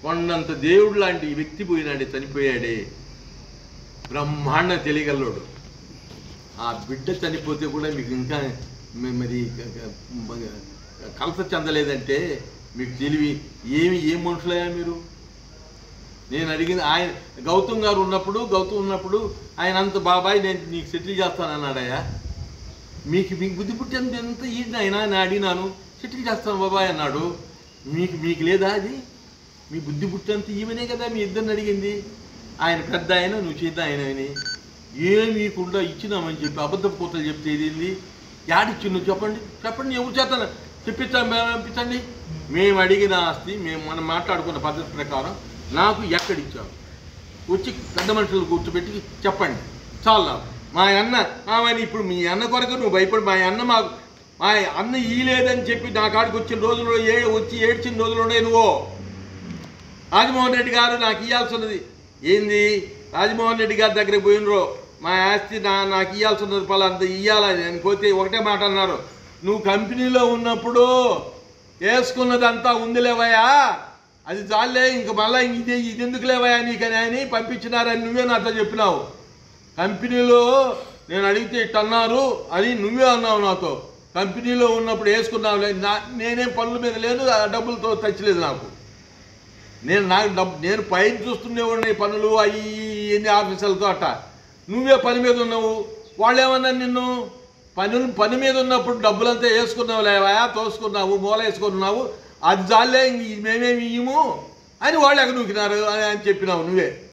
కొండంత దేవుడు లాంటి వ్యక్తి పోయినాడే చనిపోయాడే బ్రహ్మాండ తెలియగలడు ఆ బిడ్డ చనిపోతే కూడా మీకు ఇంకా మ- మరి క- క- మ- కలత చెందలేదంటే మీకు తెలివి ఏమి ఏం మనుషులయ్యా మీరు నేను అడిగింది ఆయన గౌతమ్ గారు ఉన్నప్పుడు గౌతమ్ ఉన్నప్పుడు ఆయన అంత బాబాయ్ నేను నీకు సెటిల్ చేస్తానన్నాడయ్యా మీకు మీకు బుద్ధి పుట్టేంత ఎంత ఈయన ఆయన అని అడిగినాను సెటిల్ చేస్తాను బాబాయ్ అన్నాడు మీకు మీకు లేదా అది మీ బుద్ధి పుట్టేంత ఈమెనే కదా మీ ఇద్దరిని అడిగింది ఆయన పెద్ద ఆయన నువ్వు చేద్ద ఆయన అని ఏం మీకుండా ఇచ్చినామని చెప్పి అబద్ధపు కూతలు చెప్తే ఇది యాడిచ్చిన్నో చెప్పండి చెప్పండి ఎవరు చేస్తాను చెప్పించాం మేము పంపించండి మేము అడిగిన ఆస్తి మేము మనం మాట్లాడుకున్న పద్ధతి ప్రకారం నాకు ఎక్కడిచ్చావు వచ్చి పెద్ద మనుషులు కూర్చోబెట్టి చెప్పండి చాలు నాకు మా అన్న ఆమెని ఇప్పుడు మీ అన్న కొరకు నువ్వు భయపడి మా అన్న మాకు మా అన్న ఈ లేదని చెప్పి నా కాడికి వచ్చిన రోజుల్లో ఏ వచ్చి ఏడ్చిన రోజులు ఉన్నాయి నువ్వు రాజమోహన్ రెడ్డి గారు నాకు ఇవ్వాల్సి ఉన్నది ఏంది రాజమోహన్ రెడ్డి గారి దగ్గరికి పోయినరో మా ఆస్తి నా నాకు ఇవ్వాల్సి ఉన్నది పలాంత ఇవ్వాలని నేను పోతే ఒకటే మాట అన్నారు నువ్వు కంపెనీలో ఉన్నప్పుడు వేసుకున్నదంతా ఉందిలేవయ్యా అది చాలే ఇంక మళ్ళీ ఇది ఇది ఎందుకు లేవయ్యా నీకని అని పంపించినారని నువ్వే నాతో చెప్పినావు కంపెనీలో నేను అడిగితే ఇట్ట అన్నారు అది నువ్వే అన్నావు నాతో కంపెనీలో ఉన్నప్పుడు వేసుకున్నావులే నా నేనేం పనుల మీద లేదు ఆ డబ్బులతో తెచ్చలేదు నాకు నేను నాకు డబ్బు నేను పైన చూస్తుండేవాడిని పనులు అవి ఎన్ని ఆఫీసులతో అట్ట నువ్వే పని మీద ఉన్నావు వాళ్ళు ఏమన్నా నిన్ను పనులు పని మీద ఉన్నప్పుడు డబ్బులంతా వేసుకున్నావు లేవా తోసుకున్నావు మూల వేసుకున్నావు అది చాలే ఇంక మేమేమి ఇయ్యము అని వాళ్ళు ఎక్కడ నూకినారు అని అని చెప్పినావు నువ్వే